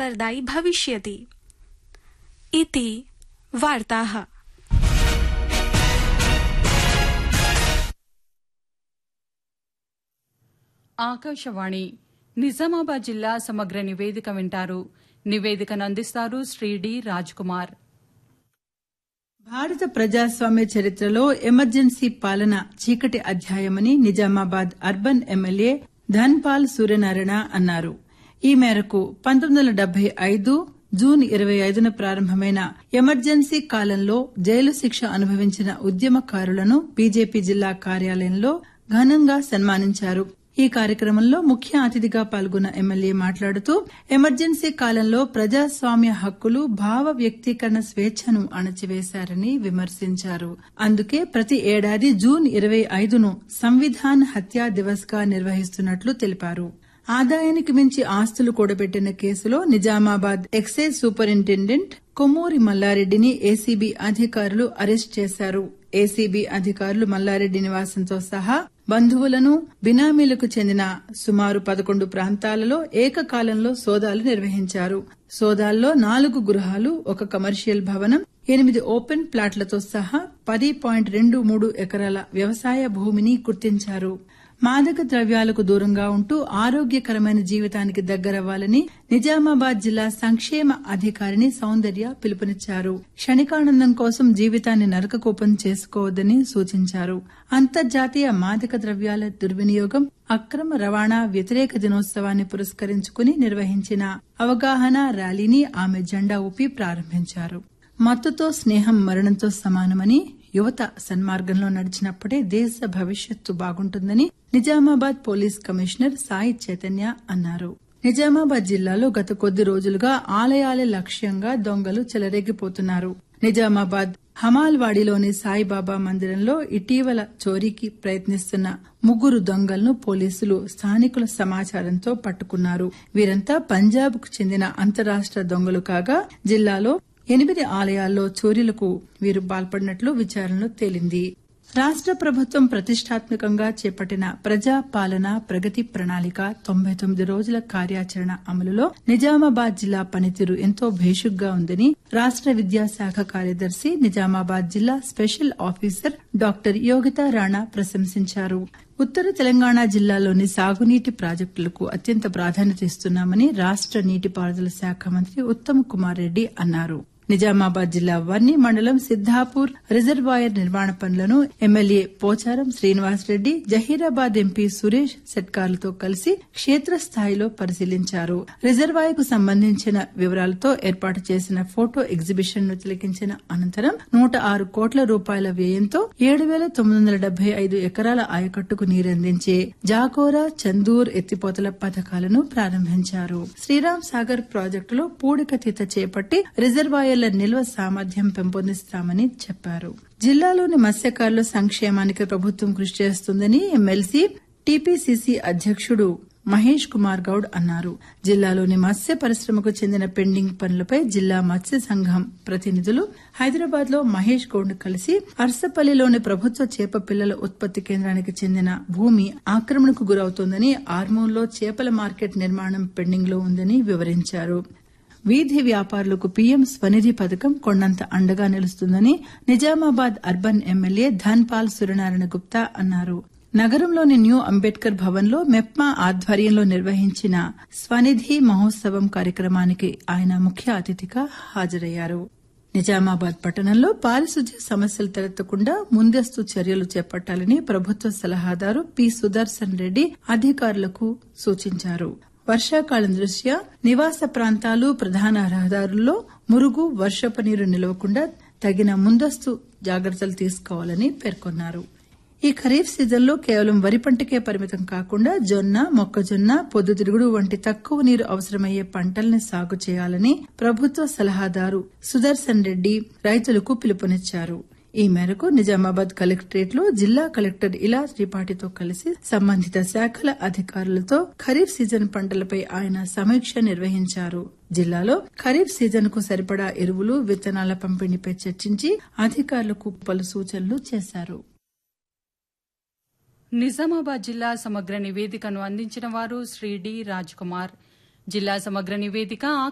लाभप्रदायी भविष्यति इति वार्ताः ఆకాశవాణి నిజామాబాద్ జిల్లా సమగ్ర నివేదిక వింటారు నివేదికను అందిస్తారు శ్రీ డి కుమార్ భారత ప్రజాస్వామ్య చరిత్రలో ఎమర్జెన్సీ పాలన చీకటి అధ్యాయమని నిజామాబాద్ అర్బన్ ఎమ్మెల్యే ధన్పాల్ సూర్యనారాయణ అన్నారు ఈ మేరకు పంతొమ్మిది వందల డెబ్బై ఐదు జూన్ ఇరవై ఐదున ప్రారంభమైన ఎమర్జెన్సీ కాలంలో జైలు శిక్ష అనుభవించిన ఉద్యమకారులను బీజేపీ జిల్లా కార్యాలయంలో ఘనంగా సన్మానించారు ఈ కార్యక్రమంలో ముఖ్య అతిథిగా పాల్గొన్న ఎమ్మెల్యే మాట్లాడుతూ ఎమర్జెన్సీ కాలంలో ప్రజాస్వామ్య హక్కులు భావ వ్యక్తీకరణ స్వేచ్ఛను అణచివేశారని విమర్శించారు అందుకే ప్రతి ఏడాది జూన్ ఇరవై ఐదును సంవిధాన్ హత్యా దివస్ గా నిర్వహిస్తున్నట్లు తెలిపారు ఆదాయానికి మించి ఆస్తులు కూడబెట్టిన కేసులో నిజామాబాద్ ఎక్సైజ్ సూపరింటెండెంట్ కొమ్మూరి మల్లారెడ్డిని ఏసీబీ అధికారులు అరెస్ట్ చేశారు ఏసీబీ అధికారులు మల్లారెడ్డి నివాసంతో సహా బంధువులను బినామీలకు చెందిన సుమారు పదకొండు ప్రాంతాలలో ఏకకాలంలో సోదాలు నిర్వహించారు సోదాల్లో నాలుగు గృహాలు ఒక కమర్షియల్ భవనం ఎనిమిది ఓపెన్ ప్లాట్లతో సహా పది పాయింట్ రెండు మూడు ఎకరాల వ్యవసాయ భూమిని గుర్తించారు మాదక ద్రవ్యాలకు దూరంగా ఉంటూ ఆరోగ్యకరమైన జీవితానికి దగ్గరవ్వాలని నిజామాబాద్ జిల్లా సంక్షేమ అధికారిని సౌందర్య పిలుపునిచ్చారు క్షణికానందం కోసం జీవితాన్ని నరకకూపం చేసుకోవద్దని సూచించారు అంతర్జాతీయ మాదక ద్రవ్యాల దుర్వినియోగం అక్రమ రవాణా వ్యతిరేక దినోత్సవాన్ని పురస్కరించుకుని నిర్వహించిన అవగాహన ర్యాలీని ఆమె జెండా ఊపి ప్రారంభించారు మత్తుతో స్నేహం మరణంతో సమానమని యువత సన్మార్గంలో నడిచినప్పుడే దేశ భవిష్యత్తు బాగుంటుందని నిజామాబాద్ పోలీస్ కమిషనర్ సాయి చైతన్య అన్నారు నిజామాబాద్ జిల్లాలో గత కొద్ది రోజులుగా ఆలయాలే లక్ష్యంగా దొంగలు చెలరేగిపోతున్నారు నిజామాబాద్ హమాల్వాడిలోని సాయిబాబా మందిరంలో ఇటీవల చోరీకి ప్రయత్నిస్తున్న ముగ్గురు దొంగలను పోలీసులు స్థానికుల సమాచారంతో పట్టుకున్నారు వీరంతా పంజాబ్ కు చెందిన అంతరాష్ట దొంగలు కాగా జిల్లాలో ఎనిమిది ఆలయాల్లో చోరీలకు వీరు పాల్పడినట్లు విచారణలో తేలింది రాష్ట ప్రభుత్వం ప్రతిష్టాత్మకంగా చేపట్టిన ప్రజా పాలన ప్రగతి ప్రణాళిక తొంభై తొమ్మిది రోజుల కార్యాచరణ అమలులో నిజామాబాద్ జిల్లా పనితీరు ఎంతో భేషుగ్గా ఉందని రాష్ట విద్యాశాఖ కార్యదర్శి నిజామాబాద్ జిల్లా special officer doctor Yogita Rana ప్రశంసించారు ఉత్తర తెలంగాణ జిల్లాలోని సాగునీటి ప్రాజెక్టులకు అత్యంత ప్రాధాన్యత ఇస్తున్నామని రాష్ట నీటిపారుదల శాఖ మంత్రి ఉత్తమ్ కుమార్ రెడ్డి అన్నారు నిజామాబాద్ జిల్లా వర్ని మండలం సిద్దాపూర్ రిజర్వాయర్ నిర్మాణ పనులను ఎమ్మెల్యే పోచారం శ్రీనివాసరెడ్డి జహీరాబాద్ ఎంపీ సురేష్ సెట్కార్లతో కలిసి క్షేత్రస్థాయిలో పరిశీలించారు రిజర్వాయర్ కు సంబంధించిన వివరాలతో ఏర్పాటు చేసిన ఫోటో ఎగ్జిబిషన్ ను తిలకించిన అనంతరం నూట ఆరు కోట్ల రూపాయల వ్యయంతో ఏడు వేల తొమ్మిది వందల డెబ్బై ఐదు ఎకరాల ఆయకట్టుకు నీరందించే జాకోరా చందూర్ ఎత్తిపోతల పథకాలను ప్రారంభించారు శ్రీరామ్ సాగర్ ప్రాజెక్టులో పూడికతీత చేపట్టి రిజర్వాయర్ల నిల్వ సామర్థ్యం పెంపొందిస్తామని చెప్పారు జిల్లాలోని మత్స్యకారుల సంక్షేమానికి ప్రభుత్వం కృషి చేస్తుందని ఎమ్మెల్సీ టీపీసీసీ అధ్యక్షుడు మహేష్ కుమార్ గౌడ్ అన్నారు జిల్లాలోని మత్స్య పరిశ్రమకు చెందిన పెండింగ్ పనులపై జిల్లా మత్స్య సంఘం ప్రతినిధులు హైదరాబాద్ లో మహేష్ గౌడ్ కలిసి అర్సపల్లిలోని ప్రభుత్వ చేప పిల్లల ఉత్పత్తి కేంద్రానికి చెందిన భూమి ఆక్రమణకు గురవుతోందని ఆర్మూర్లో చేపల మార్కెట్ నిర్మాణం పెండింగ్ లో ఉందని వివరించారు వీధి వ్యాపారులకు పీఎం స్వనిధి పథకం కొండంత అండగా నిలుస్తుందని నిజామాబాద్ అర్బన్ ఎమ్మెల్యే ధన్పాల్ సూర్యనారాయణ గుప్తా అన్నారు నగరంలోని న్యూ అంబేద్కర్ భవన్ లో మెప్మా ఆధ్వర్యంలో నిర్వహించిన స్వనిధి మహోత్సవం కార్యక్రమానికి ఆయన ముఖ్య అతిథిగా హాజరయ్యారు నిజామాబాద్ పట్టణంలో పారిశుధ్య సమస్యలు తలెత్తకుండా ముందస్తు చర్యలు చేపట్టాలని ప్రభుత్వ సలహాదారు పి సుదర్శన్ రెడ్డి అధికారులకు సూచించారు వర్షాకాలం దృష్ట్యా నివాస ప్రాంతాలు ప్రధాన రహదారుల్లో మురుగు వర్షపు నీరు నిలవకుండా తగిన ముందస్తు జాగ్రత్తలు తీసుకోవాలని పేర్కొన్నారు ఈ ఖరీఫ్ సీజన్లో కేవలం వరి పంటకే పరిమితం కాకుండా జొన్న మొక్కజొన్న పొద్దుతిరుగుడు వంటి తక్కువ నీరు అవసరమయ్యే పంటల్ని సాగు చేయాలని ప్రభుత్వ సలహాదారు సుదర్శన్ రెడ్డి రైతులకు పిలుపునిచ్చారు ఈ మేరకు నిజామాబాద్ కలెక్టరేట్ లో జిల్లా కలెక్టర్ ఇలా త్రిపాఠితో కలిసి సంబంధిత శాఖల అధికారులతో ఖరీఫ్ సీజన్ పంటలపై ఆయన సమీక్ష నిర్వహించారు జిల్లాలో ఖరీఫ్ సీజన్ కు సరిపడా ఎరువులు విత్తనాల పంపిణీపై చర్చించి అధికారులకు పలు సూచనలు చేశారు నిజామాబాద్ జిల్లా సమగ్ర నివేదికను అందించిన వారు శ్రీ డి కుమార్ జిల్లా సమగ్ర నివేదిక